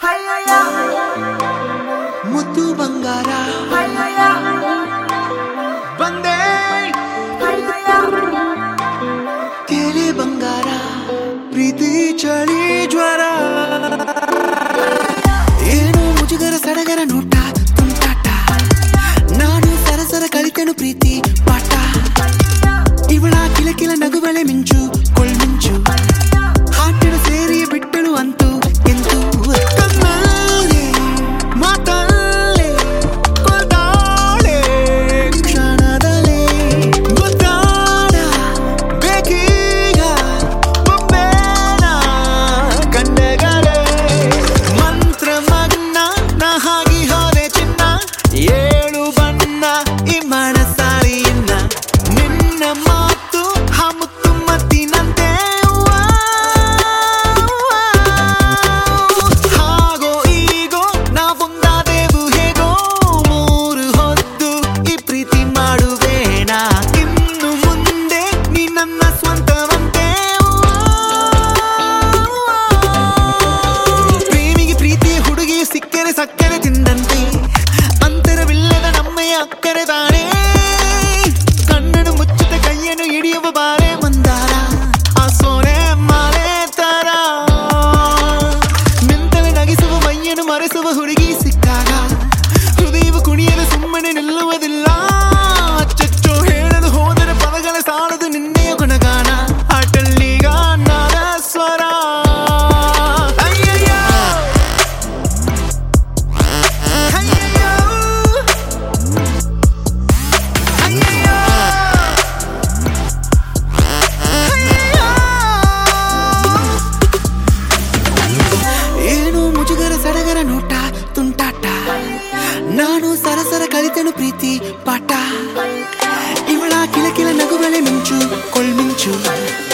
ಮುದ್ದು ಬಂಗಾರ ಬಂದೆ ತೇಲೆ ಬಂಗಾರ ಪ್ರೀತಿ ಚಳಿ ಜ್ವರ ಏನು ಮುಜುಗರ ಸಡಗರ ನೋಟ ತುಂಟಾಟ ನಾನು ಸರಸರ ಕಲಿತೆನು ಪ್ರೀತಿ ಪಾಠ ಇವಳ ಕಿಲಕಿಲ ನಗುವಳೆ ಮಿಂಚು ಕೊಳ್ಮಿಂಚು ಹಾಟಳು ಸೇರಿ ಬಿಟ್ಟಳು ಅಂತೂ ಎಂತೂ ಕಣ್ಣಲ್ಲೇ ಮಾತಲ್ಲೇ ಕೊಲ್ತಾಳೆ ಕ್ಷಣದಲ್ಲೇ ಗೊತ್ತಾಡ ಬೇಕೀಗ ಬೊಂಬೇನ ಕಂಡಗರೆ ಮಂತ್ರ ಮಗ್ನ ನಾ ಹಾಗಿ ಹೋದೆ ಚಿನ್ನ ಏಳು ಬಣ್ಣ ಈ ಮನಸಾರಿಯನ್ನ ನಿನ್ನ ಮಾತು ಹಾ ಮುತ್ತು ಮತ್ತಿನಂತೆ ಹಾಗೋ ಈಗೋ ನಾವೊಂದಾದೆವು ಹೇಗೋ ಮೂರು ಹೊತ್ತು ಈ ಪ್ರೀತಿ ಮಾಡುವೇಣ ಇನ್ನು ಮುಂದೆ ನೀ ನನ್ನ ಸ್ವಂತವಂತೆ ಪ್ರೇಮಿಗೆ ಪ್ರೀತಿಯ ಹುಡುಗಿಯು ಸಿಕ್ಕರೆ ಸಕ್ಕರೆ ತಿಂದಂತೆ ಅಂತರವಿಲ್ಲದ ನಮ್ಮಯ ಅಕ್ಕರೆ ಬಾರೆ ಕಣ್ಣನ್ನು ಮುಚ್ಚುತ್ತ ಕೈಯನ್ನು ಹಿಡಿಯುವ ಬಾರೆ ಮಂದಾರ ಆ ಸೋನೆ ಮಾಲೆ ತರ ನಿಂತಲೆ ನಗಿಸುವ ಮೈಯನ್ನು ಮರೆಸುವ ಹುಡುಗಿ ಸಿಕ್ಕಾಗ ಹೃದಯವು ಕುಣಿಯಲು ಸುಮ್ಮನೆ ನಿಲ್ಲುವುದಿಲ್ಲ ಅಚ್ಚಚ್ಚು ಹೇಳಲು ಹೋದರೆ ಪದಗಳ ಸಾಲದು ನಿನ್ನೆಯ ಗುಣಗಾನ ಅಟಲ್ಲಿಗ ನಾದ ಸ್ವರ ಅಯ್ಯಯ್ಯೋ ಅಯ್ಯಯ್ಯೋ ಅಯ್ಯಯ್ಯೋ ಏನು ಮುಜುಗರ ಸಡಗರ ನೋಟ ತುಂಟಾಟ ನಾನು ಸರಸರ ಕಲಿತೆನು ಪ್ರೀತಿ ಪಾಠ ಇವಳ ಕಿಲಕಿಲ ನಗುವಳೆ ಮಿಂಚು ಕೊಳ್ಮಿಂಚು